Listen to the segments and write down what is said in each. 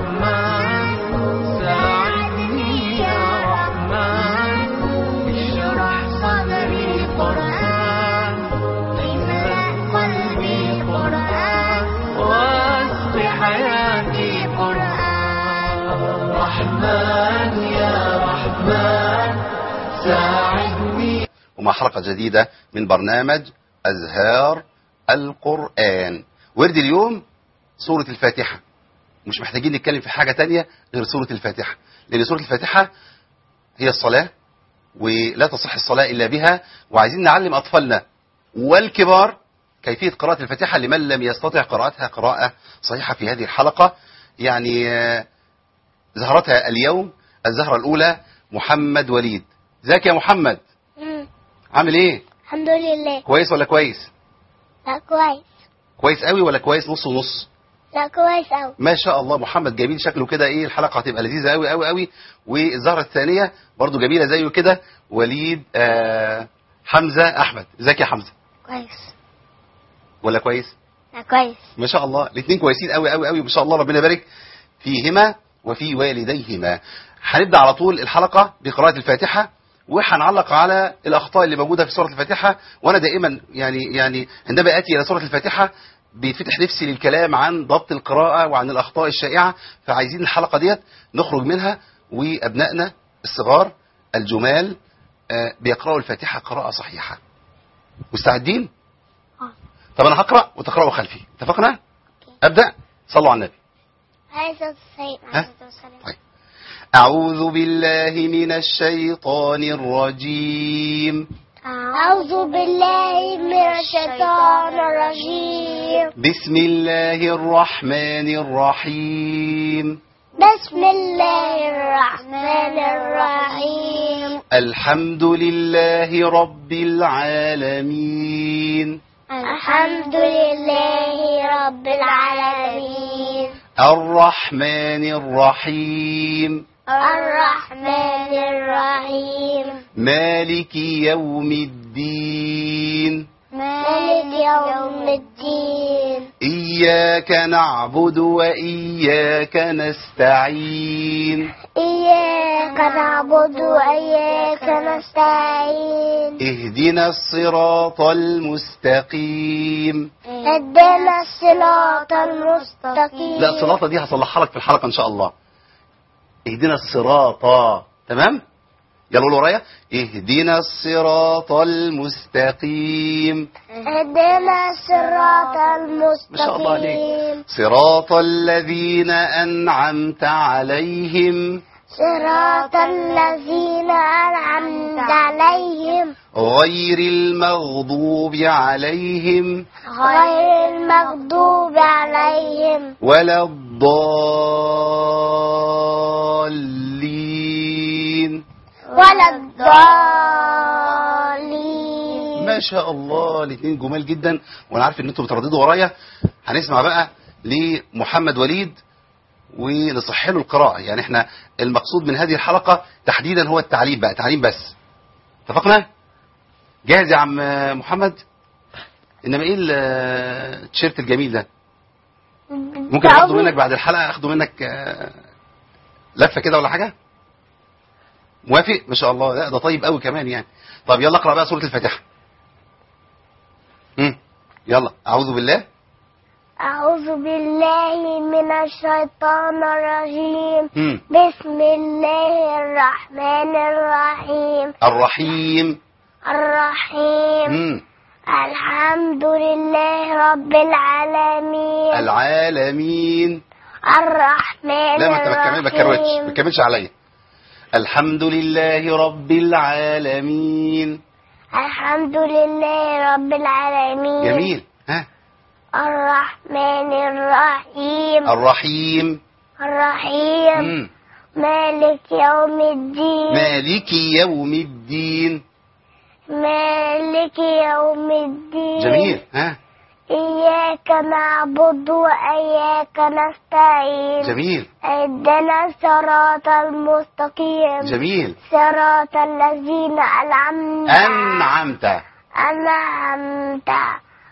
رحمن ساعدني يا رحمن اشرح صدري قرآن املأ قلبي قرآن واسق حياتي قرآن رحمن يا رحمن ساعدني ومع حلقة جديدة من برنامج أزهار القرآن ورد اليوم سورة الفاتحة مش محتاجين نتكلم في حاجة تانية غير سورة الفاتحة لأن سورة الفاتحة هي الصلاة ولا تصح الصلاة إلا بها وعايزين نعلم أطفالنا والكبار كيفية قراءة الفاتحة لمن لم يستطع قراءتها قراءة صحيحة في هذه الحلقة يعني آه، زهرتها اليوم الزهرة الأولى محمد وليد ازيك يا محمد مم. عامل ايه الحمد لله كويس ولا كويس لا كويس كويس قوي ولا كويس نص ونص لا كويس أوي ما شاء الله محمد جميل شكله كده ايه الحلقه هتبقى لذيذه قوي قوي قوي والزهره الثانيه برضو جميله زيه كده وليد آه حمزه احمد ازيك يا حمزه كويس ولا كويس لا كويس ما شاء الله الاثنين كويسين قوي قوي قوي ما شاء الله ربنا يبارك فيهما وفي والديهما هنبدا على طول الحلقه بقراءه الفاتحه وهنعلق على الاخطاء اللي موجوده في سوره الفاتحه وانا دائما يعني يعني عندما اتي الى سوره الفاتحه بيتفتح نفسي للكلام عن ضبط القراءه وعن الاخطاء الشائعه فعايزين الحلقه ديت نخرج منها وابنائنا الصغار الجمال آه، بيقراوا الفاتحه قراءه صحيحه مستعدين آه. طب انا هقرا وتقراوا خلفي اتفقنا ابدا صلوا على النبي عليه الصلاة والسلام ها؟ عليه الصلاة والسلام طيب. أعوذ بالله من الشيطان الرجيم أعوذ بالله من الشيطان الرجيم بسم الله الرحمن الرحيم بسم الله الرحمن الرحيم الحمد لله رب العالمين الحمد لله رب العالمين الرحمن الرحيم الرحمن الرحيم مالك يوم الدين مالك يوم الدين إياك نعبد وإياك نستعين إياك نعبد وإياك نستعين اهدنا الصراط المستقيم اهدنا الصراط المستقيم لا الصراط دي هصلحها لك في الحلقة إن شاء الله اهدنا الصراط تمام يلا قولوا ورايا اهدنا الصراط المستقيم اهدنا الصراط ما شاء الله عليك المستقيم صراط الذين أنعمت عليهم صراط الذين أنعمت عليهم غير المغضوب عليهم غير المغضوب عليهم ولا الضالين ولا الضالين ما شاء الله الاثنين جمال جدا وانا عارف ان انتوا بترددوا ورايا هنسمع بقى لمحمد وليد ونصح له القراءة يعني احنا المقصود من هذه الحلقة تحديدا هو التعليم بقى تعليم بس اتفقنا جاهز يا عم محمد انما ايه ال- التيشيرت الجميل ده ممكن اخده منك بعد الحلقة اخده منك آه، لفة كده ولا حاجة موافق ما شاء الله لا ده طيب قوي كمان يعني طب يلا اقرا بقى سورة الفاتحة امم يلا اعوذ بالله أعوذ بالله من الشيطان الرجيم امم بسم الله الرحمن الرحيم الرحيم الرحيم امم الحمد لله رب العالمين العالمين الرحمن لا ما انت ما تكمل- ما تكروتش ما الرحيم تكملش عليا الحمد لله رب العالمين الحمد لله رب العالمين جميل ها الرحمن الرحيم الرحيم الرحيم امم مالك يوم الدين مالك يوم الدين مالك يوم الدين جميل ها إياك نعبد وإياك نستعين جميل اهدنا الصراط المستقيم جميل صراط الذين أنعمت أنعمت أنعمت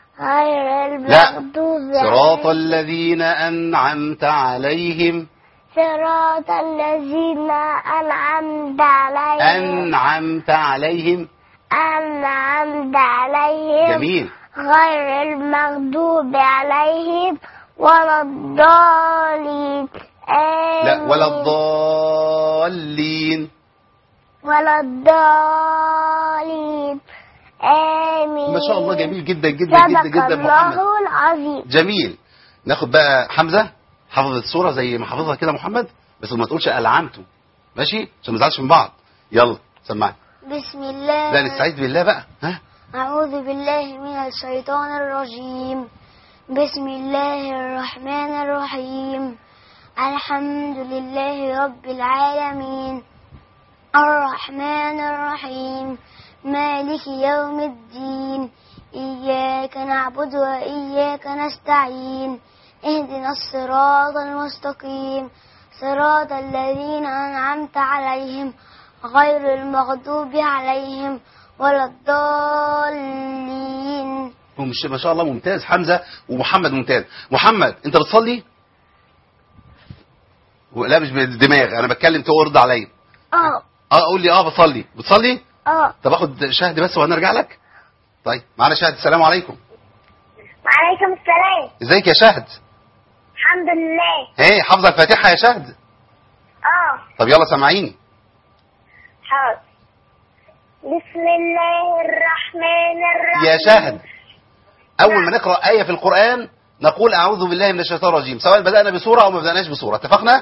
غير لا المغضوب صراط عليهم. الذين أنعمت عليهم صراط الذين أنعمت عليهم أنعمت عليهم أنعمت عليهم جميل غير المغضوب عليهم ولا الضالين لا آمين ولا الضالين ولا الضالين آمين ما شاء الله جميل جدا جدا جدا صدق جدا محمد الله العظيم جميل ناخد بقى حمزة حفظ الصورة زي ما حافظها كده محمد بس ما تقولش ألعمته ماشي عشان ما نزعلش من بعض يلا سمعني بسم الله لا نستعيذ بالله بقى ها أعوذ بالله من الشيطان الرجيم بسم الله الرحمن الرحيم الحمد لله رب العالمين الرحمن الرحيم مالك يوم الدين إياك نعبد وإياك نستعين اهدنا الصراط المستقيم صراط الذين أنعمت عليهم غير المغضوب عليهم ولا الضالين ومش ما شاء الله ممتاز حمزة ومحمد ممتاز محمد انت بتصلي لا مش بالدماغ انا بتكلم تو ارد عليا اه اه قول لي اه بصلي بتصلي اه طب اخد شهد بس وهنرجع لك طيب معانا شهد السلام عليكم وعليكم السلام ازيك يا شهد الحمد لله ايه حافظه الفاتحه يا شهد اه طب يلا سامعيني حاضر بسم الله الرحمن الرحيم يا شهد اول ما نقرا ايه في القران نقول اعوذ بالله من الشيطان الرجيم سواء بدانا بسوره او ما بداناش بسوره اتفقنا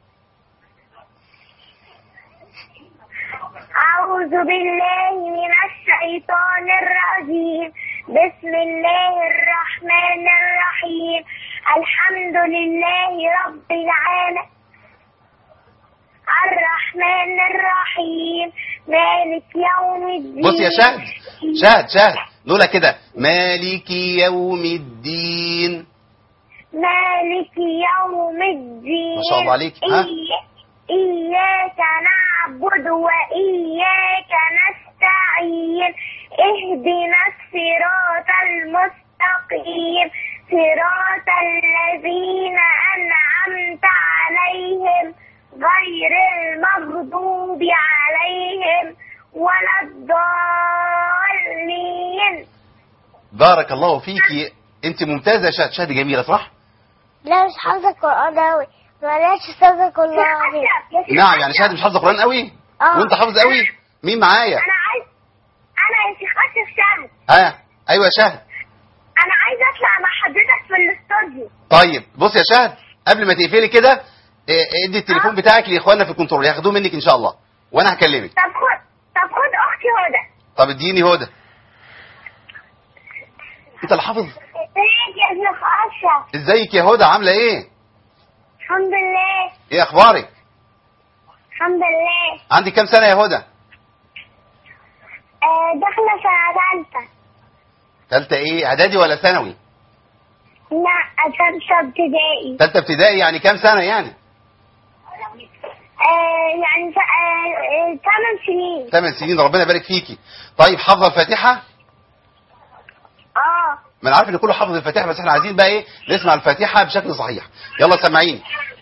أعوذ بالله من الشيطان الرجيم بسم الله الرحمن الرحيم الحمد لله رب العالمين الرحمن الرحيم مالك يوم الدين بص يا شهد شهد شهد نقولها كده مالك يوم الدين مالك يوم الدين ما شاء الله عليك. ها؟ إي- إياك نعبد وإياك نستعين اهدنا الصراط المستقيم صراط الذين أنعمت عليهم غير المغضوب عليهم ولا الضالين بارك الله فيكي انت ممتازه يا شهد شهد جميله صح لا مش حافظة القرآن أوي معلش صدق الله العظيم نعم يعني شهد مش حافظه قران قوي آه. وانت حافظ قوي مين معايا أنا عايز أنا يا شيخ أشرف شهد ها ايوه يا شهد أنا عايز أطلع مع حضرتك في الاستوديو طيب بص يا شهد قبل ما تقفلي كده إيه، ادي التليفون بتاعك لاخواننا في الكنترول ياخدوه منك ان شاء الله وانا هكلمك طب خد طب خد أختي هدى طب اديني هدى انت اللي حافظ ازيك يا شيخ أشرف ازيك يا هدى عامله ايه الحمد لله ايه اخبارك الحمد لله عندك كام سنه يا هدى آه داخلة سنة تالتة ثالثه ايه اعدادي ولا ثانوي لا تالتة ابتدائي ثالثه ابتدائي يعني كام سنه يعني آه يعني ف- آه، آه، ثمان سنين ثمان سنين ربنا يبارك فيكي طيب حافظه الفاتحه اه ما انا عارف ان كله حافظ الفاتحه بس احنا عايزين بقى ايه نسمع الفاتحه بشكل صحيح يلا سامعيني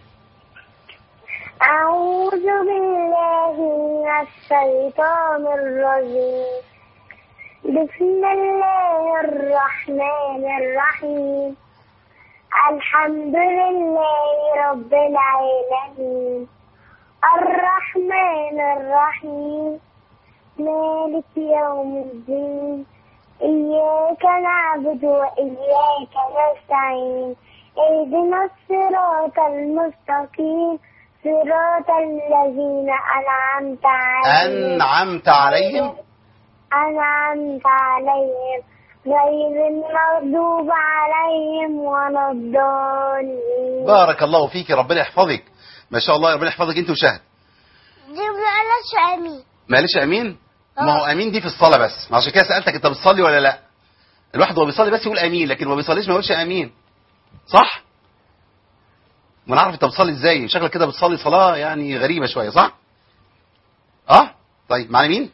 أعوذ بالله من الشيطان الرجيم بسم الله الرحمن الرحيم الحمد لله رب العالمين الرحمن الرحيم مالك يوم الدين إياك نعبد وإياك نستعين اهدنا الصراط المستقيم صراط الذين أنعمت عليهم انعمت عليهم أنعمت عليهم غير المغضوب عليهم ولا الضالين بارك الله فيك ربنا يحفظك ما شاء الله ربنا يحفظك انت وشهد دي بلاش أمين معلش امين ما هو امين دي في الصلاه بس ما عشان كده سالتك انت بتصلي ولا لا الواحد وهو بيصلي بس يقول امين لكن ما بيصليش ما يقولش امين صح ما نعرف انت بتصلي ازاي شكلك كده بتصلي صلاه يعني غريبه شويه صح اه طيب معنا مين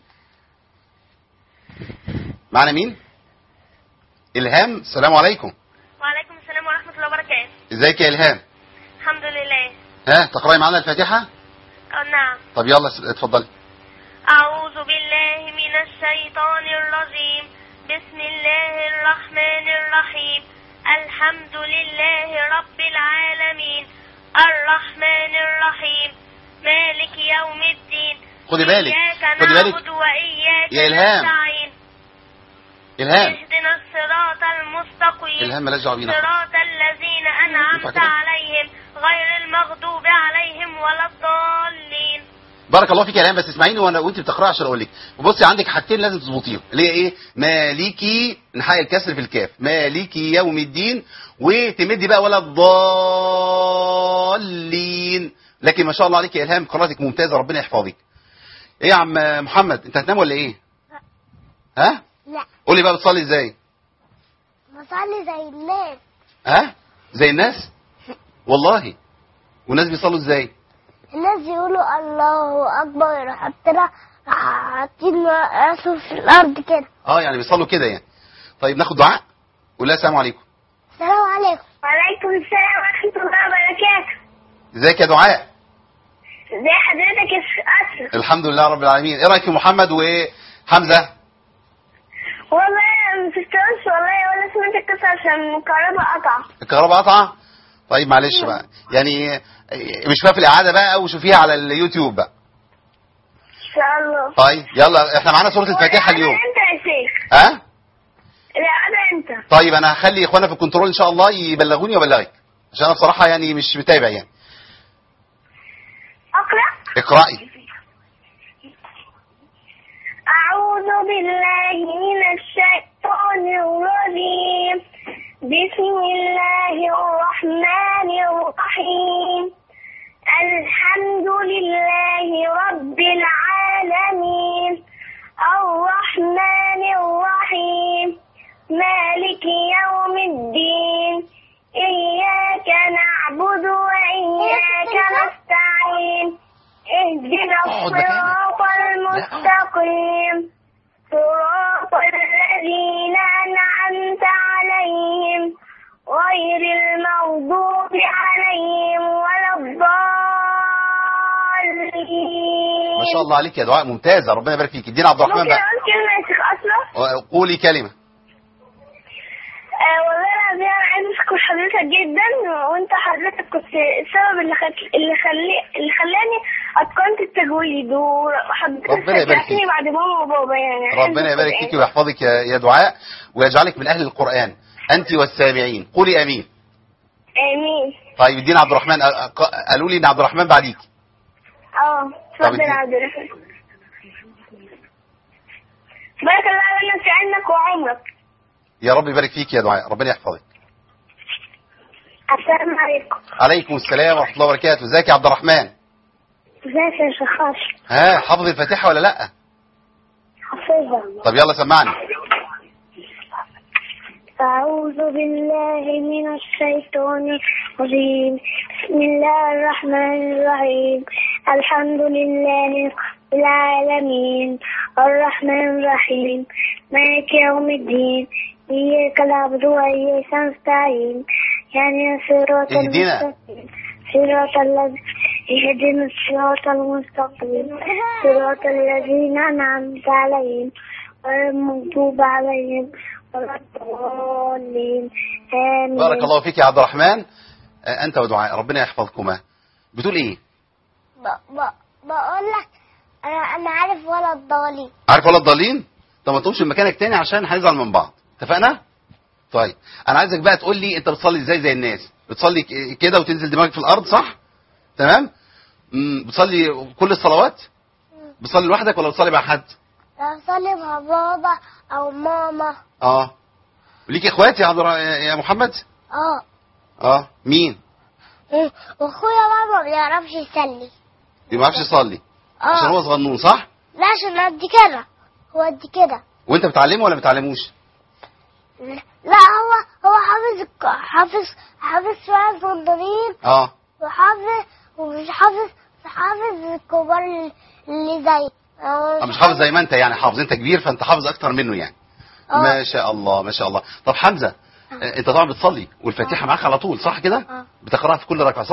معنا مين الهام السلام عليكم وعليكم السلام ورحمة الله وبركاته ازيك يا الهام الحمد لله ها تقراي معانا الفاتحه أو نعم طب يلا س- اتفضلي أعوذ بالله من الشيطان الرجيم بسم الله الرحمن الرحيم الحمد لله رب العالمين الرحمن الرحيم مالك يوم الدين خدي بالك إياك خدي بالك نعبد وإياك يا إلهام. نستعين الهام اهدنا الصراط المستقيم الهام مالهاش دعوه بينا صراط الذين ينفع أنعمت كده؟ عليهم غير المغضوب عليهم ولا الضالين بارك الله فيك يا الهام بس اسمعيني وانا وانت بتقراي عشان اقول لك بصي عندك حاجتين لازم تظبطيهم اللي هي ايه مالكي نحقق الكسر في الكاف مالكي يوم الدين وتمدي بقى ولا الضالين لكن ما شاء الله عليك يا الهام قراءتك ممتازه ربنا يحفظك ايه يا عم محمد انت هتنام ولا ايه ها لا قولي بقى بتصلي ازاي بصلي زي الناس ها زي الناس والله والناس بيصلوا ازاي الناس يقولوا الله اكبر يروح حاطين حاطين راسه في الارض كده اه يعني بيصلوا كده يعني طيب ناخد دعاء قول لها السلام عليكم السلام عليكم وعليكم السلام ورحمة الله وبركاته ازيك يا دعاء زي حضرتك يا شيخ أسرى الحمد لله رب العالمين ايه رايك في محمد وحمزه والله أنا ما شفتهمش والله ولا سمعت القصة عشان الكهرباء قطع الكهرباء قطعه طيب معلش بقى يعني مش في الاعاده بقى او شوفيها على اليوتيوب بقى إن شاء الله طيب يلا احنا معانا سوره الفاتحه اليوم أنت يا شيخ ها الإعادة أنت طيب انا هخلي اخوانا في الكنترول ان شاء الله يبلغوني وابلغك عشان انا بصراحه يعني مش متابع يعني أقرأ اقراي أعوذ بالله من الشيطان الرجيم بسم الله الرحمن الرحيم الحمد لله رب العالمين الرحمن الرحيم مالك يوم الدين إياك نعبد وإياك نستعين اهدنا اقعد مكانك. الصراط المستقيم صراط الذين أنعمت عليهم غير المغضوب عليهم ولا الضالين ما شاء الله عليك يا دعاء ممتازه ربنا يبارك فيك ادينا عبد الرحمن ممكن بقى أقول كلمة يا شيخ أسرة؟ قولي كلمه آه والله العظيم انا عايز اشكر حضرتك جدا وانت حضرتك كنت السبب اللي خل... اللي خلي... اللي خلاني اتقنت التجويد وحضرتك ربنا يبارك شجعتني فيك. بعد ماما وبابا يعني ربنا يبارك فيك ويحفظك يا يا دعاء ويجعلك من اهل القران انت والسامعين قولي امين امين طيب ادينا عبد الرحمن أ- أ- قالوا لي ان عبد الرحمن بعديك اه طب اتفضل ادي- يا عبد الرحمن بارك الله لنا في علمك وعمرك يا رب يبارك فيك يا دعاء ربنا يحفظك السلام عليكم عليكم السلام ورحمه الله وبركاته ازيك يا عبد الرحمن ازيك يا شيخ خالد ها حافظ الفاتحه ولا لا حفظها طب يلا سمعني أعوذ بالله من الشيطان الرجيم بسم الله الرحمن الرحيم الحمد لله رب العالمين الرحمن الرحيم مالك يوم الدين إياك نعبد وإياك نستعين يعني صراط اهدنا. المستقيم صراط الذي اهدنا الصراط المستقيم صراط الذين أنعمت عليهم غير المغضوب عليهم ولا الضالين آمين بارك الله فيك يا عبد الرحمن آه، انت ودعاء ربنا يحفظكما بتقول ايه ب... ب... بقول لك انا انا عارف ولا الضالين عارف ولا الضالين طب ما تقومش من مكانك تاني عشان هنزعل من بعض اتفقنا طيب انا عايزك بقى تقول لي انت بتصلي ازاي زي الناس بتصلي ك- كده وتنزل دماغك في الارض صح تمام مم، بتصلي كل الصلوات بتصلي لوحدك ولا بتصلي مع حد اصلي مع بابا او ماما اه ليك اخوات يا عبد الر- يا محمد اه اه مين إيه، واخويا بقى ما بيعرفش يصلي ما بيعرفش يصلي عشان هو اه صغنون صح لا عشان قد كده هو قد كده وانت بتعلمه ولا بتعلموش لا هو هو حافظ الك- حافظ حافظ شوية صغيرين اه وحافظ ومش حافظ حافظ الكبار اللي زي آه، مش حافظ زي ما انت يعني حافظ انت كبير فانت حافظ اكتر منه يعني آه. ما شاء الله ما شاء الله طب حمزه آه، انت طبعا بتصلي والفاتحه معاك على طول صح كده آه. بتقراها في كل ركعه صح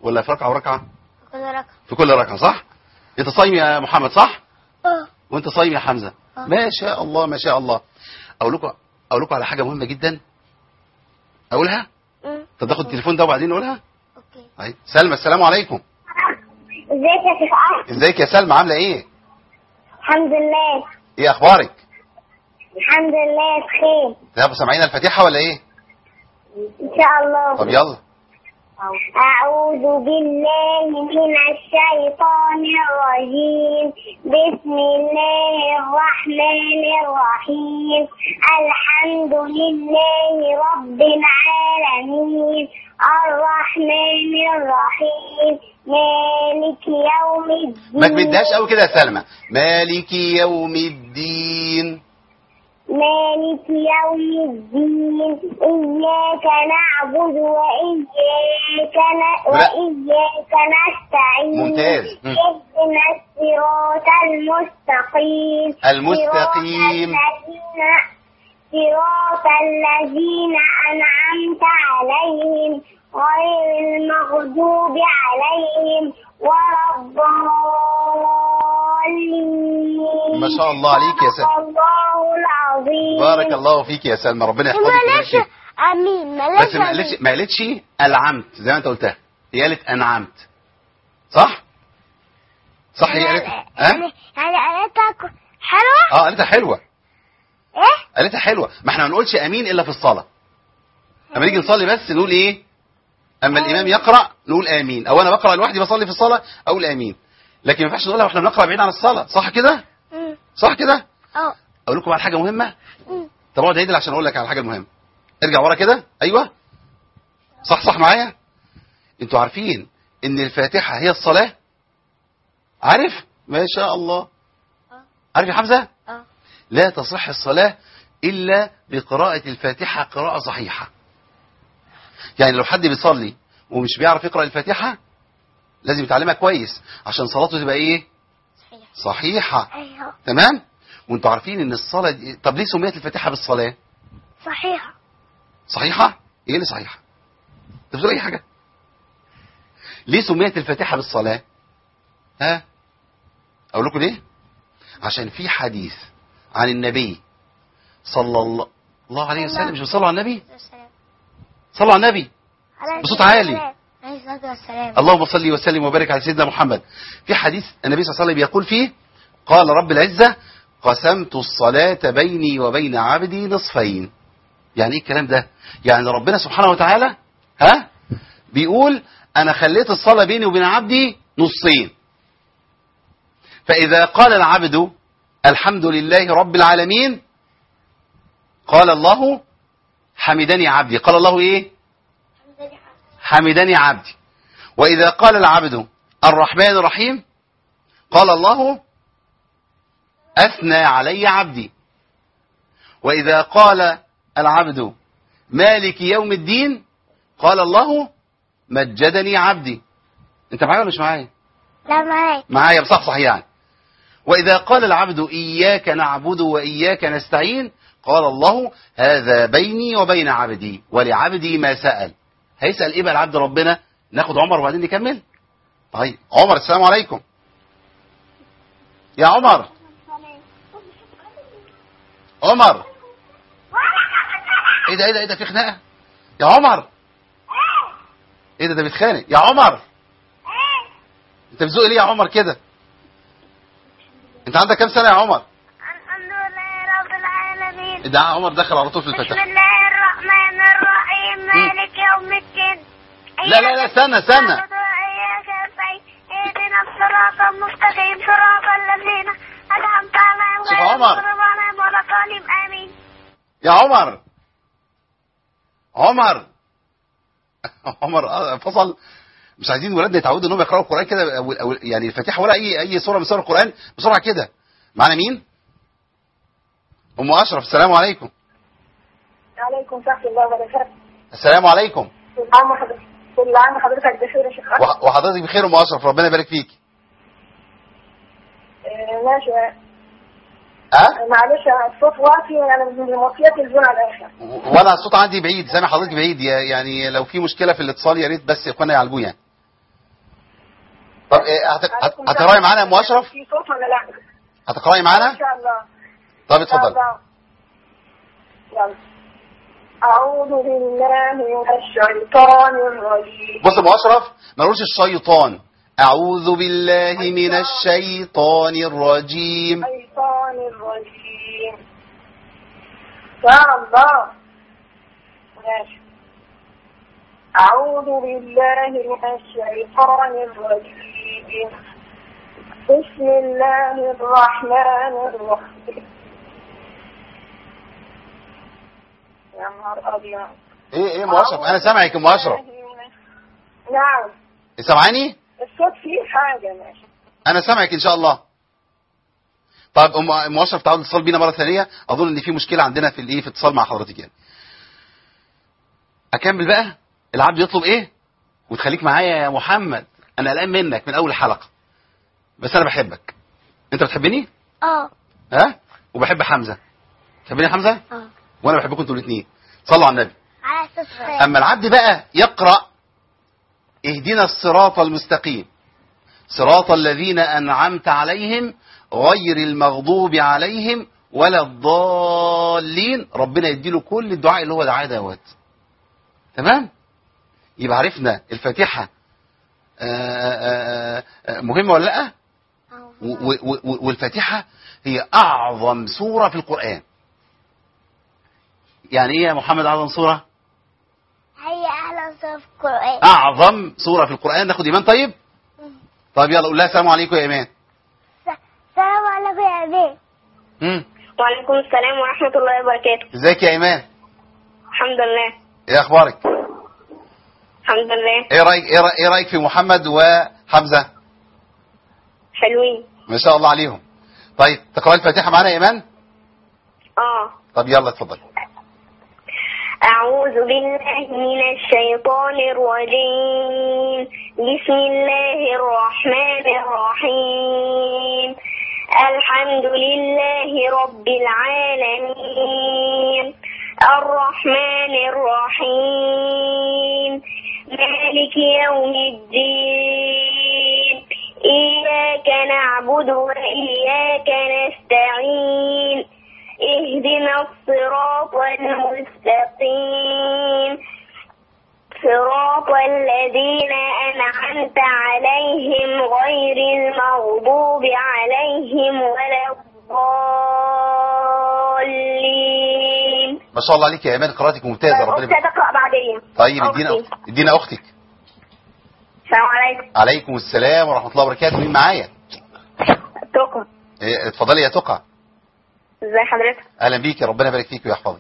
ولا في ركعه وركعه كل رقم في كل ركعه صح انت صايم يا محمد صح اه وانت صايم يا حمزه آه. ما شاء الله ما شاء الله اقول لكم اقول لكم على حاجه مهمه جدا اقولها أمم. طب ناخد التليفون ده وبعدين نقولها اوكي طيب سلمى السلام عليكم ازيك يا شيخ احمد ازيك يا سلمى عامله ايه الحمد لله ايه اخبارك الحمد لله بخير لا سامعين الفاتحه ولا ايه ان شاء الله طب يلا أعوذ بالله من الشيطان الرجيم بسم الله الرحمن الرحيم الحمد لله رب العالمين الرحمن الرحيم مالك يوم الدين ما تمدهاش قوي كده يا سلمى مالك يوم الدين مالك يوم الدين إياك نعبد وإياك ن... لا. وإياك نستعين ممتاز. مم. اهدنا الصراط المستقيم المستقيم. صراط الذين صراط الذين أنعمت عليهم غير المغضوب عليهم ولا الضالين ما شاء الله عليك يا سلمى. الله العظيم بارك الله فيك يا سلمى ربنا يحفظك معلش ويبارك فيك. امين معلش بس ما قالتش ما قالتش العمت زي ما انت قلتها هي قالت انعمت صح صح هي قالت يعني ها يعني قالتها ك- حلوه اه قالتها حلوه ايه قالتها حلوه ما احنا ما نقولش امين الا في الصلاه اما نيجي نصلي بس نقول ايه اما الامام يقرا نقول امين او انا بقرا لوحدي بصلي في الصلاه اقول امين لكن ما ينفعش نقولها واحنا بنقرا بعيد عن الصلاه صح كده أمم. صح كده اه اقول لكم على حاجه مهمه أمم. طب اقعد عدل عشان اقول لك على حاجه مهمه ارجع ورا كده ايوه صح صح معايا انتوا عارفين ان الفاتحه هي الصلاه عارف ما شاء الله اه عارف يا حمزه اه لا تصح الصلاه الا بقراءه الفاتحه قراءه صحيحه يعني لو حد بيصلي ومش بيعرف يقرا الفاتحه لازم يتعلمها كويس عشان صلاته تبقى ايه صحيح صحيحه ايوه تمام وانتوا عارفين ان الصلاه دي... طب ليه سميت الفاتحه بالصلاه صحيحه صحيحة؟ ايه اللي صحيحة؟ انت بتقول اي حاجة؟ ليه سميت الفاتحة بالصلاة؟ ها؟ اقول لكم ليه؟ عشان في حديث عن النبي صلى الله, الله عليه وسلم مش بتصلوا على النبي؟ والسلام. صلوا على النبي عليه بصوت الصلاة عالي. والسلام. عليه الصلاه والسلام اللهم صل وسلم وبارك على سيدنا محمد في حديث النبي صلى الله عليه وسلم يقول فيه قال رب العزة قسمت الصلاة بيني وبين عبدي نصفين يعني ايه الكلام ده يعني ربنا سبحانه وتعالى ها بيقول انا خليت الصلاة بيني وبين عبدي نصين فاذا قال العبد الحمد لله رب العالمين قال الله حمدني عبدي قال الله ايه حمدني عبدي وإذا قال العبد الرحمن الرحيم قال الله أثنى علي عبدي وإذا قال العبد مالك يوم الدين قال الله مجدني عبدي انت معايا ولا مش معايا لا معاك معايا بصحصح يعني وإذا قال العبد إياك نعبد وإياك نستعين قال الله هذا بيني وبين عبدي ولعبدي ما سأل هيسأل إيه بقى العبد ربنا ناخد عمر وبعدين نكمل طيب عمر السلام عليكم يا عمر عمر ايه ده ايه ده ايه ده في خناقه يا عمر ايه ده ده بيتخانق يا عمر انت بتزوق ليه يا عمر كده انت عندك كام سنه يا عمر الحمد لله رب العالمين ده عمر دخل على طول في بسم الفتح الله الرحمن الرحيم مالك يوم الدين لا لا لا استنى استنى نعبد وإياك نستعين اهدنا الصراط المستقيم صراط الذين أنعمت عليهم شوف غير عمر. المغضوب عليهم ولا الضالين آمين يا عمر عمر عمر آه، فصل مش عايزين ولادنا يتعودوا انهم يقراوا القران كده أو أو يعني الفاتحه ولا اي اي سوره من سور القران بسرعه كده معانا مين ام اشرف السلام عليكم عليكم ورحمة الله وبركاته السلام عليكم كل عام وحضرتك كل عام وحضرتك بخير يا شيخ أحمد. وح- وحضرتك بخير ام اشرف ربنا يبارك فيك آه، ماشي ها معلش الصوت واطي انا من الموصيات الزون على الاخر وانا الصوت عندي بعيد سامع حضرتك بعيد يا- يعني لو في مشكله في الاتصال يا ريت بس يا اخوانا يعالجوه يعني طب إيه هت- هت- هتقراي معانا يا ام اشرف في صوت ولا لا؟ هتقراي ان معانا شاء الله طب إن شاء اتفضل الله. يلا أعوذ بالله من الشيطان الرجيم بص يا ابو اشرف ما نقولش الشيطان اعوذ بالله من الشيطان الرجيم الشيطان الرجيم يا الله ماشي أعوذ بالله من الشيطان الرجيم بسم الله الرحمن الرحيم يا نهار أبيض ايه ايه يا ام اشرف انا سامعك يا ام اشرف نعم سامعاني الصوت فيه حاجة ماشي انا سامعك ان شاء الله طيب ام ام اشرف تعالوا اتصال بينا مره ثانيه اظن ان في مشكله عندنا في الايه في اتصال مع حضرتك يعني اكمل بقى العبد يطلب ايه وتخليك معايا يا محمد انا قلقان منك من اول حلقه بس انا بحبك انت بتحبني اه ها وبحب حمزه تحبني يا حمزه اه وانا بحبكم انتوا الاثنين صلوا على النبي على اساس اما العبد بقى يقرا اهدنا الصراط المستقيم صراط الذين انعمت عليهم غير المغضوب عليهم ولا الضالين ربنا يديله كل الدعاء اللي هو دعاه دوت تمام يبقى عرفنا الفاتحه آه، آه، آه، مهمه ولا لا و- و- و- والفاتحه هي اعظم سوره في القران يعني ايه يا محمد اعظم سوره هي احلى صوره في القران اعظم سوره في القران ناخد ايمان طيب طيب يلا قول لها السلام عليكم يا ايمان السلام عليكم يا بيه امم وعليكم السلام ورحمة الله وبركاته ازيك يا ايمان الحمد لله ايه اخبارك الحمد لله ايه رايك ايه رأيك, إيه رأيك في محمد وحمزه حلوين ما شاء الله عليهم طيب تقرأ الفاتحه معانا يا ايمان اه طب يلا اتفضل أعوذ بالله من الشيطان الرجيم بسم الله الرحمن الرحيم الحمد لله رب العالمين الرحمن الرحيم مالك يوم الدين إياك نعبد وإياك نستعين اهدنا الصراط المستقيم صراط الذين أنعمت عليهم غير المغضوب عليهم ولا الضالين ما شاء الله عليك يا ايمان قراءتك ممتازه ربنا أختي يبارك تقرأ بعدين طيب ادينا أختي. ادينا اختك السلام عليكم عليكم السلام ورحمه الله وبركاته مين معايا تقرأ إيه، اتفضلي يا تقع ازي حضرتك اهلا بيك ربنا يبارك فيك ويحفظك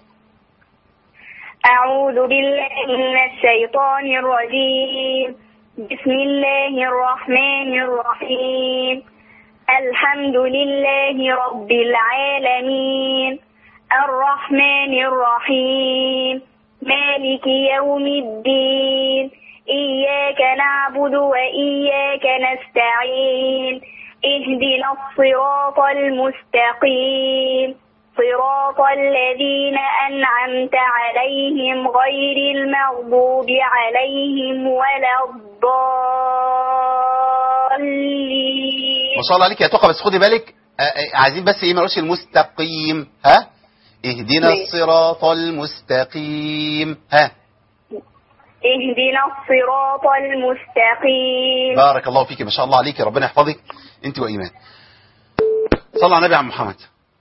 أعوذ بالله من الشيطان الرجيم بسم الله الرحمن الرحيم الحمد لله رب العالمين الرحمن الرحيم مالك يوم الدين إياك نعبد وإياك نستعين اهدنا الصراط المستقيم صراط الذين أنعمت عليهم غير المغضوب عليهم ولا الضالين ما شاء الله عليك يا تقى بس خدي بالك آه، آه، عايزين بس ايه ما نقولش المستقيم ها اهدنا ماشي. الصراط المستقيم ها اهدنا الصراط المستقيم بارك الله فيك ما شاء الله عليك ربنا يحفظك انت وايمان صلى على النبي يا عم محمد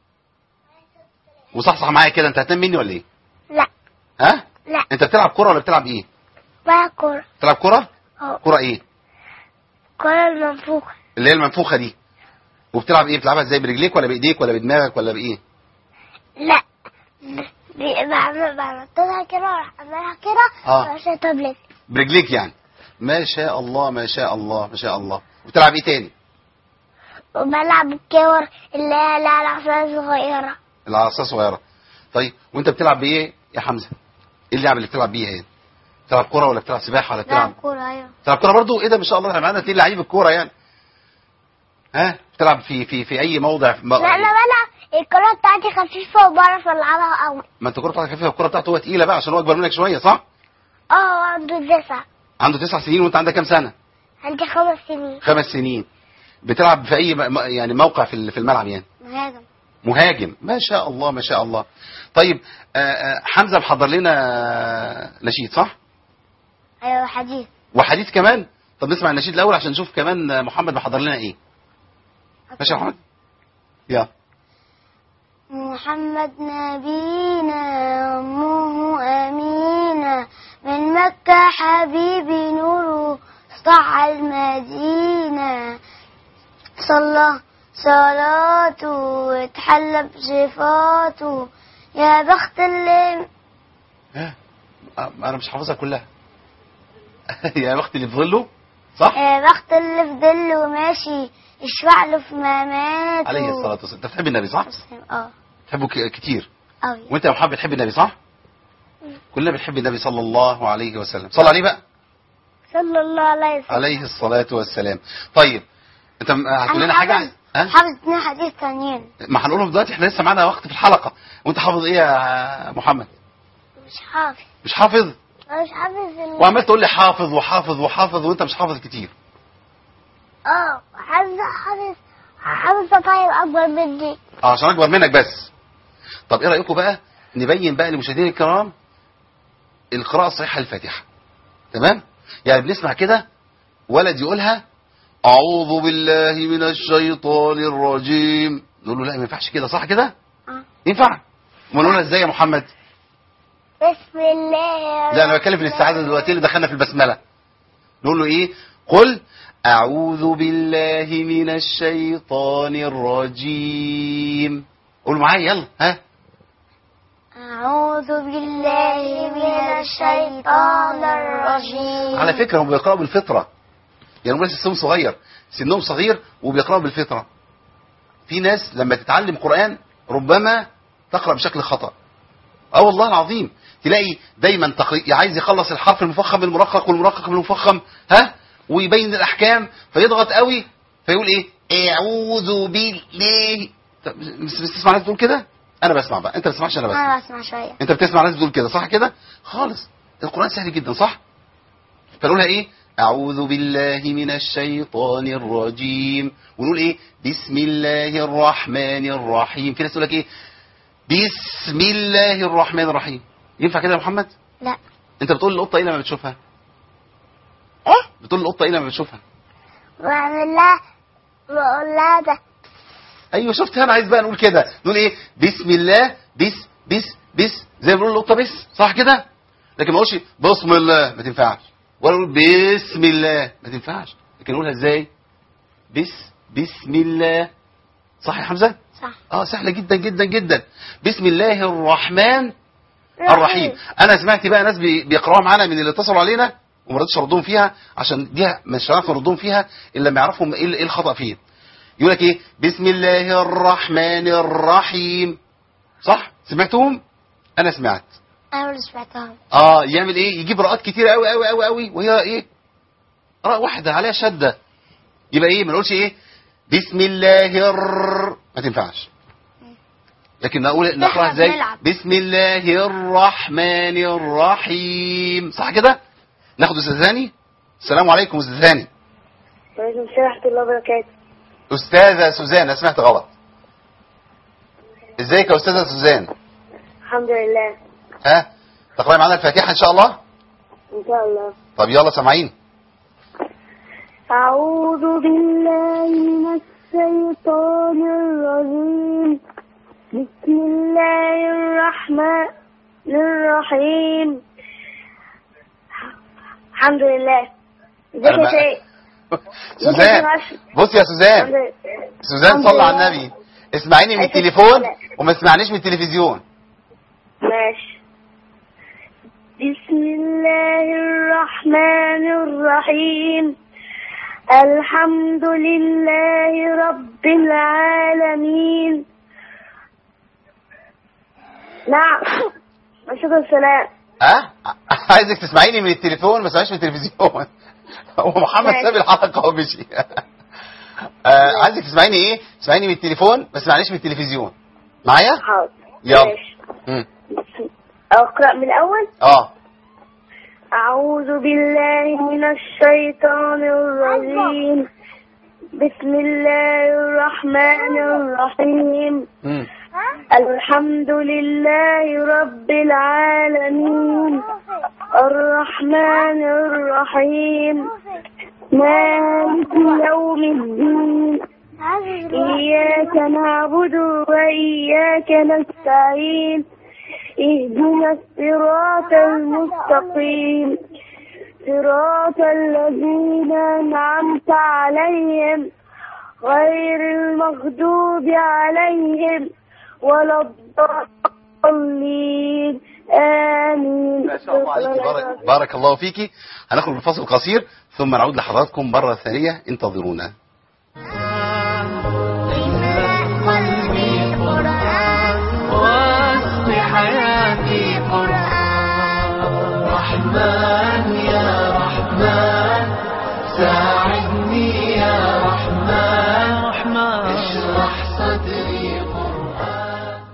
وصحصح معايا كده انت هتنام مني ولا ايه لا ها لا انت بتلعب كرة ولا بتلعب ايه بقى كورة بتلعب كرة اه كرة ايه كورة المنفوخة اللي هي المنفوخة دي وبتلعب ايه بتلعبها ازاي برجليك ولا بايديك ولا بدماغك ولا بايه لا ب- بعمل بعملها كده واروح اعملها كده آه. عشان تابلت برجليك يعني ما شاء الله ما شاء الله ما شاء الله وبتلعب ايه تاني وبلعب الكور اللي هي لها العصاية صغيرة العصا صغيرة طيب وانت بتلعب بايه يا حمزة ايه اللعبة اللي بتلعب بيها يعني بتلعب كرة ولا بتلعب سباحة ولا بتلعب بلعب كورة ايوه بتلعب كوره برضو ايه ده ما شاء الله احنا معانا اتنين لعيب الكوره يعني ها بتلعب في في في اي موضع في لا انا بلعب الكرة بتاعتي خفيفة وبعرف العبها قوي ما انت الكوره بتاعتك خفيفه الكوره بتاعته هو تقيله بقى عشان هو اكبر منك شويه صح اه عنده تسعة عنده تسع سنين وانت عندك كام سنه عندي خمس سنين خمس سنين بتلعب في اي م- م- يعني موقع في ال- في الملعب يعني مهاجم مهاجم ما شاء الله ما شاء الله طيب آه، آه، حمزه محضر لنا نشيد صح ايوه حديث وحديث كمان طب نسمع النشيد الاول عشان نشوف كمان آه، محمد محضر لنا ايه ماشي يا محمد يلا محمد نبينا أمه أمينة من مكة حبيبي نوره سطع المدينة صلى صلاته واتحلى بصفاته يا بخت اللي ها آه، انا مش حافظها كلها يا بخت اللي في ظله صح يا بخت اللي في ظله ماشي يشفع له في مماته عليه الصلاه والسلام انت بتحب النبي صح اه بتحبه ك- كتير أوي وانت يا محمد بتحب النبي صح كلنا بنحب النبي صلى الله عليه وسلم صلى عليه بقى صلى الله عليه وسلم عليه الصلاه والسلام طيب انت م- هتقول لنا أنا حاجه حافظ ها حافظ اتنين حديث تانيين ما هنقولهم دلوقتي احنا لسه معانا وقت في الحلقه وانت حافظ ايه يا محمد مش حافظ مش حافظ أنا مش حافظ ال... وعمال تقول لي حافظ وحافظ وحافظ وانت مش حافظ كتير اه حافظ حافظ حافظ طيب أكبر مني اه عشان اكبر منك بس طب ايه رايكم بقى نبين بقى للمشاهدين الكرام القراءه الصحيحه للفاتحه تمام يعني بنسمع كده ولد يقولها اعوذ بالله من الشيطان الرجيم نقول له لا ما ينفعش كده صح كده آه. ينفع ونقولها ازاي يا محمد بسم الله لا انا بتكلم في الاستعاذه دلوقتي اللي دخلنا في البسمله نقول له ايه قل اعوذ بالله من الشيطان الرجيم قول معايا يلا ها أعوذ بالله من الشيطان الرجيم على فكره هم بيقراوا بالفطره يعني هم لسه سنهم صغير سنهم صغير وبيقراوا بالفطره في ناس لما تتعلم قران ربما تقرا بشكل خطا اه والله العظيم تلاقي دايما تقري... عايز يخلص الحرف المفخم بالمرقق والمرقق بالمفخم ها ويبين الاحكام فيضغط قوي فيقول ايه اعوذ بالله طب مش بتسمع ناس بتقول كده انا بسمع بقى انت ما بتسمعش انا بسمع أنا بسمع شوية انت بتسمع ناس بتقول كده صح كده خالص القران سهل جدا صح فنقولها ايه اعوذ بالله من الشيطان الرجيم ونقول ايه بسم الله الرحمن الرحيم في ناس تقول لك ايه بسم الله الرحمن الرحيم ينفع كده يا محمد لا انت بتقول للقطه ايه لما بتشوفها إيه بتقول للقطه ايه لما بتشوفها بعمل لها بقول لها ده ايوه شفت انا عايز بقى نقول كده نقول ايه بسم الله بس بس بس زي ما بيقولوا القطه بس صح كده لكن ما اقولش بسم الله ما تنفعش ولا اقول بسم الله ما تنفعش لكن نقولها ازاي بس بسم الله صح يا حمزه صح اه سهله جدا جدا جدا بسم الله الرحمن الرحيم انا سمعت بقى ناس بي- بيقراوها معانا من اللي اتصلوا علينا وما رضيتش اردهم فيها عشان دي مش هنعرف نردهم فيها الا لما يعرفوا ايه ال- إيه الخطا فيه يقول لك ايه بسم الله الرحمن الرحيم صح سمعتهم انا سمعت أنا اللي سمعتها اه يعمل ايه يجيب راءات كتير قوي قوي قوي قوي وهي ايه راء واحده عليها شده يبقى ايه ما نقولش ايه بسم الله الر ما تنفعش لكن نقول نقراها ازاي بنلعب. بسم الله الرحمن الرحيم صح كده ناخد استاذ ثاني السلام عليكم استاذ ثاني وعليكم السلام ورحمة الله وبركاته استاذه سوزان انا سمعت غلط ازيك يا استاذه سوزان الحمد لله ها تقراي معانا الفاتحه ان شاء الله إن شاء الله طب يلا سامعين أعوذ بالله من الشيطان الرجيم بسم الله الرحمن الرحيم الحمد لله ازيك أنا يا بقى- شيخ سوزان بص يا الحمد سوزان لله. سوزان الحمد صلى على لله. النبي اسمعيني من عليكم التليفون السلام. وما تسمعنيش من التلفزيون ماشي بسم الله الرحمن الرحيم الحمد لله رب العالمين نعم شكرا السلام ها عايزك تسمعيني من التليفون ما تسمعيش من التلفزيون هو محمد ماشي. ساب الحلقه ومشي آه، عايزك تسمعيني ايه تسمعيني من التليفون ما تسمعنيش من التلفزيون معايا حاضر يلا. ماشي مم. بسم- أقرأ من الأول اه أعوذ بالله من الشيطان الرجيم بسم الله الرحمن الرحيم مم. الحمد لله رب العالمين الرحمن الرحيم مالك يوم الدين إياك نعبد وإياك نستعين اهدنا الصراط المستقيم صراط الذين أنعمت عليهم غير المغضوب عليهم ولا الضالين آمين ما شاء الله عليك بارك, بارك الله فيك هنخرج بفاصل قصير ثم نعود لحضراتكم مرة ثانية انتظرونا قلبي قرآن وسط حياتي قرآن رحمن يا رحمن ساعدني يا رحمن رحمن اشرح صدري قرآن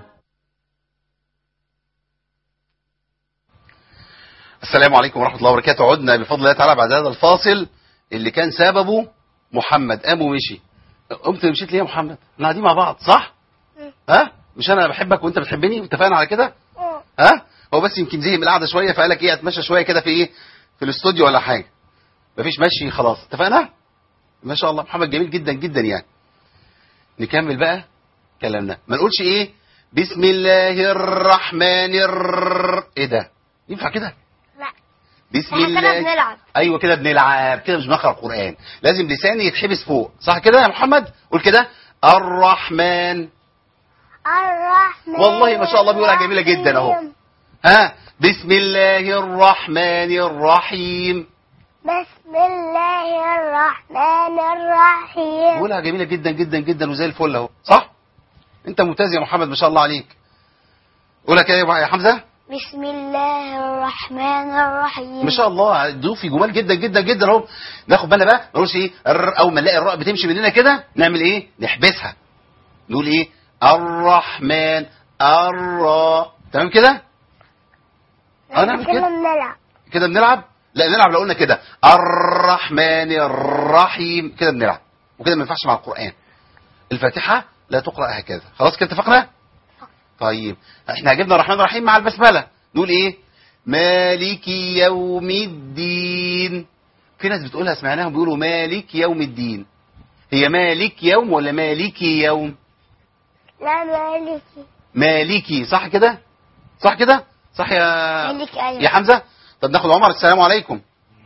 السلام عليكم ورحمة الله وبركاته عدنا بفضل الله تعالى بعد هذا الفاصل اللي كان سببه محمد قام ومشي قمت مشيت ليه يا محمد احنا قاعدين مع بعض صح ها مش انا بحبك وانت بتحبني اتفقنا على كده ها هو بس يمكن زهق من القعده شويه فقال لك ايه اتمشى شويه كده في ايه في الاستوديو ولا حاجه مفيش مشي خلاص اتفقنا ما شاء الله محمد جميل جدا جدا يعني نكمل بقى كلامنا ما نقولش ايه بسم الله الرحمن الر ايه ده ينفع كده لا بسم احنا كده الله بنلعب. ايوه كده بنلعب كده مش بنقرا القران لازم لساني يتحبس فوق صح كده يا محمد قول كده الرحمن الرحمن والله ما شاء الله بيقولها جميلة جدا أهو. الرحيم. ها بسم الله الرحمن الرحيم بسم الله الرحمن الرحيم بيقولها جميله جدا جدا جدا وزي الفل اهو صح انت ممتاز يا محمد ما شاء الله عليك قولها كده يا حمزه بسم الله الرحمن الرحيم ما شاء الله ضيوفي جمال جدا جدا جدا اهو ناخد بالنا بقى ما نقولش ايه الر- اول ما نلاقي الراء بتمشي مننا كده نعمل ايه نحبسها نقول ايه الرحمن الراء تمام كده اه نعمل كده كده بنلعب كده بنلعب لا نلعب لو قلنا كده الرحمن الرحيم كده بنلعب وكده ما ينفعش مع القرآن الفاتحة لا تقرأ هكذا خلاص كده اتفقنا طيب احنا جبنا الرحمن الرحيم مع البسملة نقول ايه مالك يوم الدين في ناس بتقولها سمعناهم بيقولوا مالك يوم الدين هي مالك يوم ولا مالكي يوم لا مالكي مالكي صح كده صح كده صح يا مالك أيوة يا حمزة طب ناخد عمر السلام عليكم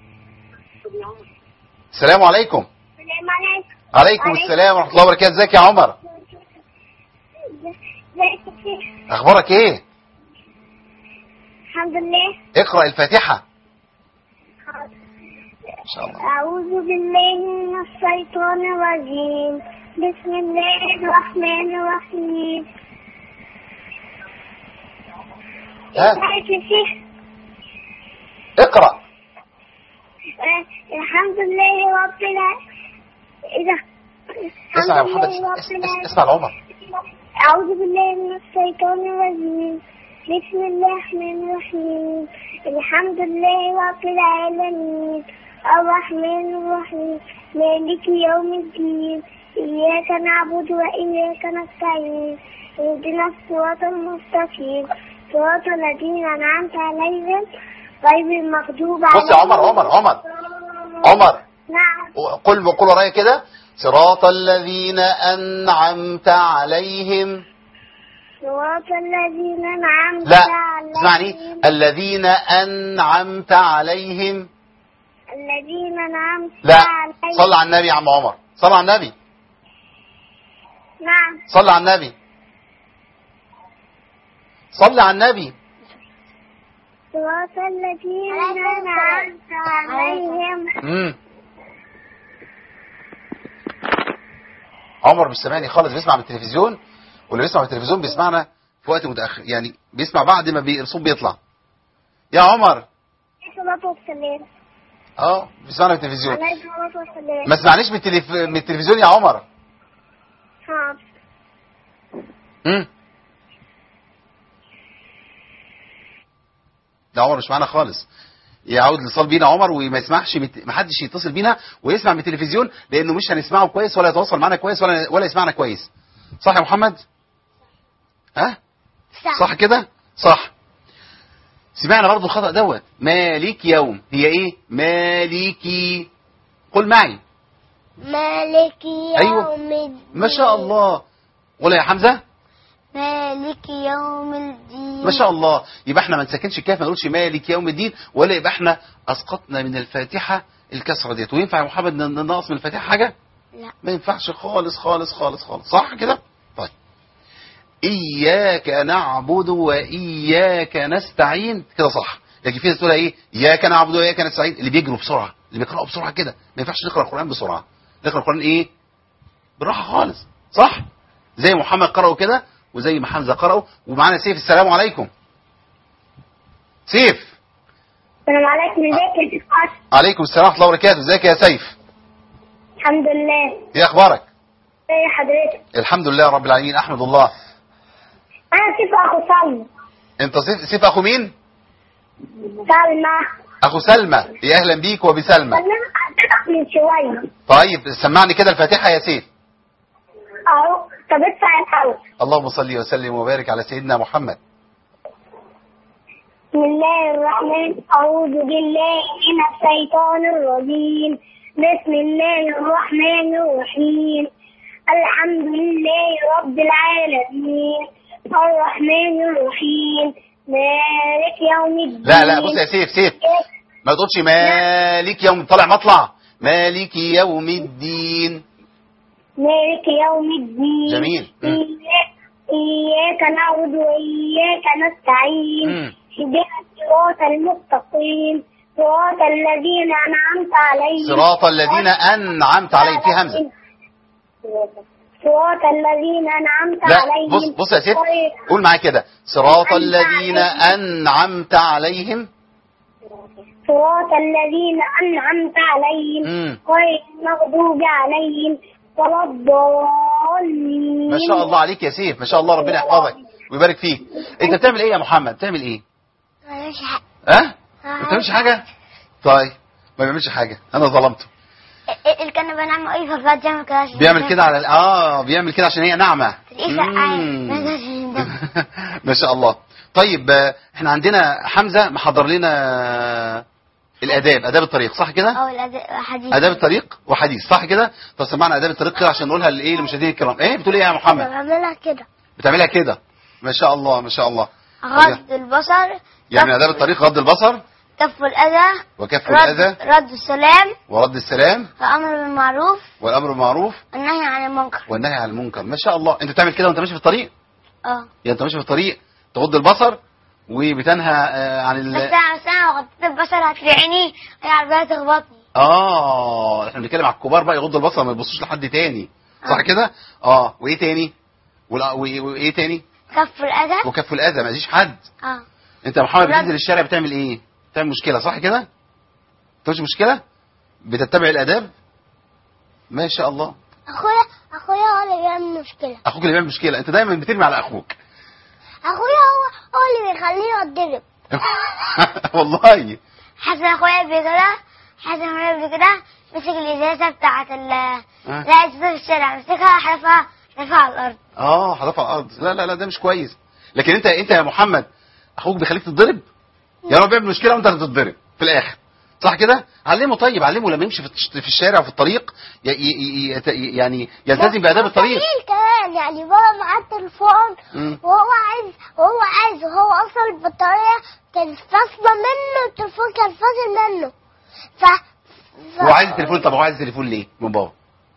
السلام عليكم السلام عليكم عليكم السلام ورحمة الله وبركاته ازيك يا عمر ازيك يا شيخ؟ اخبارك ايه الحمد لله اقرأ الفاتحة ان شاء الله أعوذ بالله من الشيطان الرجيم بسم الله الرحمن الرحيم ها ازيك يا شيخ؟ اقرأ آه، الحمد لله رب العالمين إذا اسمع يا الحمد محمد لله رب اس- اس- العالمين. اسمع لعمر أعوذ بالله من الشيطان الرجيم بسم الله الرحمن الرحيم الحمد لله رب العالمين الرحمن الرحيم مالك يوم الدين إياك نعبد وإياك نستعين اهدنا الصراط المستقيم صراط الذين أنعمت عليهم غير المغضوب عليهم بص يا عمر عمر عمر عمر نعم قل قل ورايا كده صراط الذين أنعمت عليهم صراط الذين أنعمت لا عليهم اسمعني الذين أنعمت عليهم الذين أنعمت لا عليهم صل على النبي يا عم عمر صل على النبي نعم صل على النبي صل على النبي صراط الذين أنعمت عليهم امم عمر مش سامعني خالص بيسمع من التلفزيون واللي بيسمع من التلفزيون بيسمعنا في وقت متاخر يعني بيسمع بعد ما بي- الصوت بيطلع يا عمر الصلاة والسلام اه بيسمعنا من التلفزيون عليه الصلاة والسلام ما تسمعنيش من, التلف... من التلفزيون يا عمر حاضر امم ده عمر مش معانا خالص يعود الاتصال بينا عمر وما يسمعش مت... ما حدش يتصل بينا ويسمع من التلفزيون لانه مش هنسمعه كويس ولا يتواصل معنا كويس ولا ولا يسمعنا كويس صح يا محمد ها صح كده صح سمعنا برضو الخطأ دوت مالك يوم هي ايه مالكي قل معي مالك يوم أيوة. الدين ما شاء الله قول يا حمزة مالك يوم الدين ما شاء الله يبقى احنا ما نسكنش الكاف ما نقولش مالك يوم الدين ولا يبقى احنا اسقطنا من الفاتحة الكسرة ديت وينفع يا محمد ن- ننقص من الفاتحة حاجة لا ما ينفعش خالص خالص خالص خالص صح كده طيب إياك نعبد وإياك نستعين كده صح لكن في ناس تقولها إيه إياك نعبد وإياك نستعين اللي بيجروا بسرعة اللي بيقرأوا بسرعة كده ما ينفعش نقرأ القرآن بسرعة نقرأ القرآن إيه بالراحة خالص صح زي محمد قرأوا كده وزي ما حمزة قرأوا ومعانا سيف السلام عليكم سيف السلام عليكم ازيك يا شيخ أشرف؟ عليكم السلام ورحمة الله وبركاته ازيك يا سيف الحمد لله ايه اخبارك ازي حضرتك الحمد لله رب العالمين احمد الله انا سيف اخو سلمى انت سيف, سيف اخو مين سلمى اخو سلمى يا اهلا بيك وبسلمى انا حضرتك من شويه طيب سمعني كده الفاتحة يا سيف اهو طب ادفع الاول اللهم صل وسلم وبارك على سيدنا محمد بسم الله الرحمن أعوذ بالله من الشيطان الرجيم بسم الله الرحمن الرحيم الحمد لله رب العالمين الرحمن الرحيم مالك يوم الدين لا لا بص يا سيف سيف ما تقولش مالك يوم طالع مطلع مالك يوم الدين مالك يوم الدين جميل. مم. إياك, إياك نعبد وإياك نستعين مم. اهدنا الصراط المستقيم صراط الذين أنعمت عليهم صراط الذين انعمت عليهم في همزة صراط الذين أنعمت لا عليهم بص بص يا سيف غير- قول معايا كده صراط أنعمت الذين عليهم. انعمت عليهم صراط الذين أنعمت عليهم مم. غير المغضوب عليهم ولا الضالين ما شاء الله عليك يا سيف ما شاء الله ربنا يحفظك ويبارك فيك انت بتعمل ايه يا محمد بتعمل ايه مالوش حق ها ما بتعملش حاجة طيب ما بيعملش حاجة انا ظلمته اللي كان بنعمل ايه في الفاتحة ما كانش بيعمل كده على ال- اه بيعمل كده عشان هي ناعمة ايه فقعان مم. ما كانش يندم. ما شاء الله طيب آه، احنا عندنا حمزة محضر لنا الاداب اداب الطريق صح كده او الأداء حديث اداب الطريق وحديث صح كده طب سمعنا اداب الطريق كده عشان نقولها لايه للمشاهدين الكرام ايه بتقول ايه يا انا محمد بعملها كده بتعملها كده ما شاء الله ما شاء الله غض البصر يعني اداب الطريق غض البصر كف الأذى وكف رد, الاذى رد السلام ورد السلام الأمر بالمعروف والامر بالمعروف والنهي عن المنكر والنهي عن المنكر ما شاء الله انت بتعمل كده وانت ماشي في الطريق اه يعني انت ماشي في الطريق تغض البصر وبتنهى آه، عن بس ال... انا بس انا غضيت البصر هتلاقيني هي عربية تخبطني اه احنا بنتكلم على الكبار بقى يغضوا البصر ما يبصوش لحد تاني صح آه. كده اه وايه تاني ولا- وإيه- وايه تاني كف الأذى وكف الاذى ما يجيش حد اه انت يا محمد رد. بتنزل الشارع بتعمل ايه بتعمل مشكله صح كده مش مشكله بتتبع الاداب ما شاء الله اخويا اخويا هو اللي بيعمل مشكلة اخوك اللي بيعمل مشكله انت دايما بترمي على اخوك اخويا هو هو اللي بيخليني اتضرب والله حسن اخويا قبل كده حسن اخويا قبل كده مسك الازازة بتاعت ال آه. لا ازازة في الشارع مسكها حرفها حرفها على الارض اه حذف على الارض لا لا لا ده مش كويس لكن انت انت يا محمد اخوك بيخليك تتضرب يا رب بيعمل مشكله وانت اللي تتضرب في الاخر صح كده علمه طيب علمه لما يمشي في الش- في الشارع وفي الطريق ي- ي- ي- يت- يعني يلتزم باداب الطريق مستحيل كمان يعني بابا معاه التليفون مم. وهو عايز وهو عايز وهو اصلا البطارية كانت فاصلة منه التليفون كان فاصل منه ف ف- هو عايز التليفون طب هو عايز التليفون ليه من بابا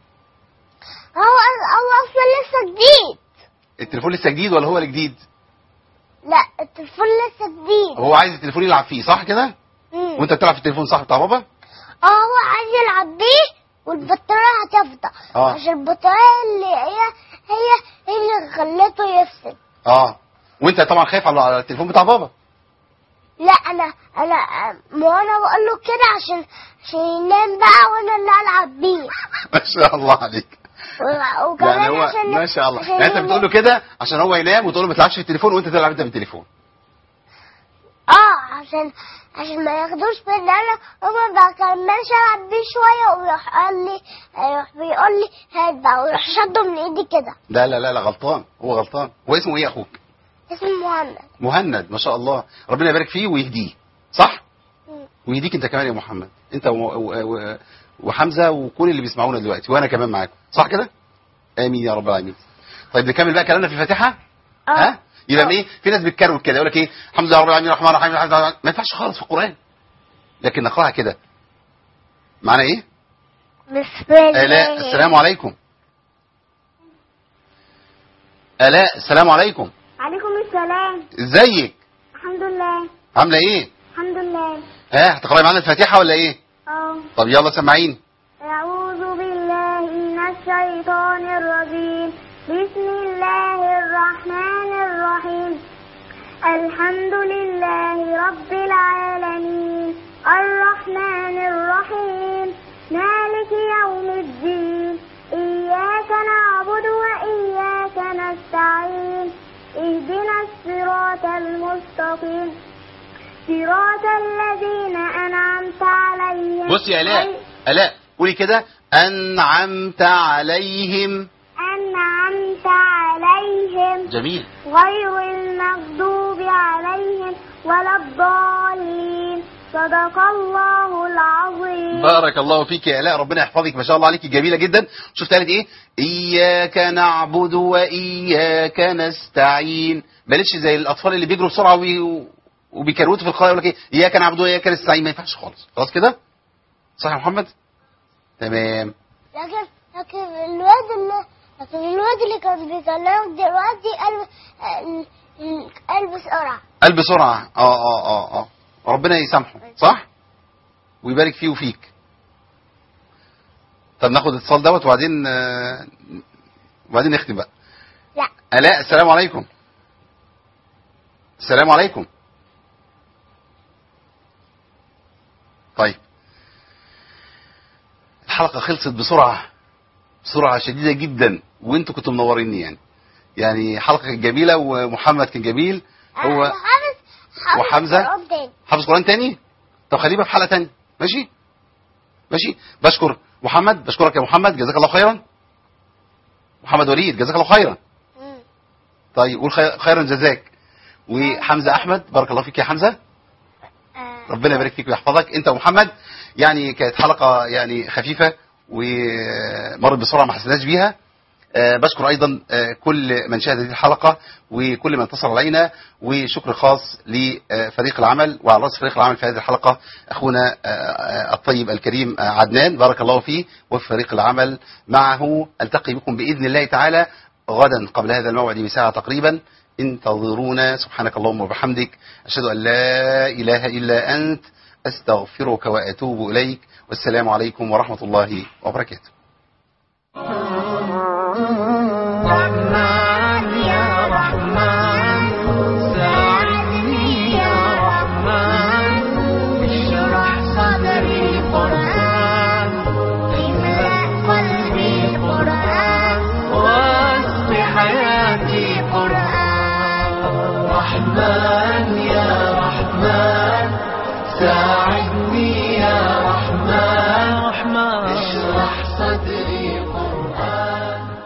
هو هو اصلا لسه جديد التليفون لسه جديد ولا هو الجديد لا التليفون لسه جديد هو عايز التليفون يلعب فيه صح كده مم. وانت بتلعب في التليفون صح بتاع بابا اه هو عايز يلعب بيه والبطارية هتفضى آه. عشان البطارية اللي هي هي هي اللي خلته يفصل اه وانت طبعا خايف على على التليفون بتاع بابا لا انا انا ما انا بقول له كده عشان عشان ينام بقى وانا اللي العب بيه ما شاء الله عليك و- وكمان يعني هو عشان ما شاء الله عشان يعني انت ينام- بتقول له كده عشان هو ينام وتقول له ما تلعبش في التليفون وانت تلعب انت بالتليفون اه عشان عشان ما ياخدوش مننا وما بكملش العب بيه شويه ويروح قال لي يروح بيقول لي هات بقى ويروح شده من ايدي كده لا لا لا لا غلطان هو غلطان هو اسمه ايه اخوك اسمه مهند مهند ما شاء الله ربنا يبارك فيه ويهديه صح مم. ويهديك انت كمان يا محمد انت و... و... و... وحمزه وكل اللي بيسمعونا دلوقتي وانا كمان معاكم صح كده امين يا رب العالمين طيب نكمل بقى كلامنا في الفاتحه ها يبقى ايه في ناس بتكروت كده يقول لك ايه الحمد لله رب العالمين الرحمن الرحيم الحمد لله ما ينفعش خالص في القران لكن نقراها كده معنى ايه بسم الله الاء السلام عليكم الاء السلام عليكم عليكم السلام ازيك الحمد لله عامله ايه الحمد لله ها هتقراي معانا الفاتحه ولا ايه اه طب يلا سمعيني أعوذ بالله من الشيطان الرجيم بسم الله الرحمن الرحيم الحمد لله رب العالمين الرحمن الرحيم مالك يوم الدين إياك نعبد وإياك نستعين اهدنا الصراط المستقيم صراط الذين أنعمت عليهم بصي يا الاء الاء قولي كده انعمت عليهم أنعمت عليهم جميل غير المغضوب عليهم ولا الضالين صدق الله العظيم بارك الله فيك يا الاء ربنا يحفظك ما شاء الله عليك جميله جدا شفت قالت ايه اياك نعبد واياك نستعين بلاش زي الاطفال اللي بيجروا بسرعه وبي... وبيكروتوا في القراءه يقول لك ايه اياك نعبد واياك نستعين ما ينفعش خالص خلاص كده صح يا محمد تمام لكن لكن الواد اللي لكن الواد اللي كان بيكلمك دلوقتي قال قال بسرعة قال بسرعه اه اه اه اه ربنا يسامحه صح ويبارك فيه وفيك طب ناخد الاتصال دوت وبعدين آه، وبعدين نختم بقى لا الاء السلام عليكم السلام عليكم طيب الحلقة خلصت بسرعة بسرعة شديدة جدا وانتوا كنتوا منوريني يعني يعني حلقة كانت جميلة ومحمد كان جميل هو أنا حافظ حافظ وحمزة؟ قرآن تاني. حافظ قرآن تاني طب خليه بقى في حلقة تانية ماشي ماشي بشكر محمد بشكرك يا محمد جزاك الله خيرا محمد وليد جزاك الله خيرا مم. طيب قول خير- خيرا جزاك وحمزة أحمد بارك الله فيك يا حمزة آه. ربنا يبارك فيك ويحفظك انت ومحمد يعني كانت حلقه يعني خفيفه ومرت بسرعه ما حسيناش بيها آه، بشكر ايضا آه، كل من شاهد هذه الحلقه وكل من اتصل علينا وشكر خاص لفريق العمل وعلى راس فريق العمل في هذه الحلقه اخونا آه، آه، الطيب الكريم آه، عدنان بارك الله فيه وفي فريق العمل معه التقي بكم باذن الله تعالى غدا قبل هذا الموعد بساعه تقريبا انتظرونا سبحانك اللهم وبحمدك أشهد أن لا إله إلا أنت أستغفرك وأتوب إليك والسلام عليكم ورحمة الله وبركاته رحمن يا رحمن ساعدني يا رحمن اشرح صدري قرآن املأ قلبي قرآن واسق حياتي قرآن رحمن يا رحمن ساعدني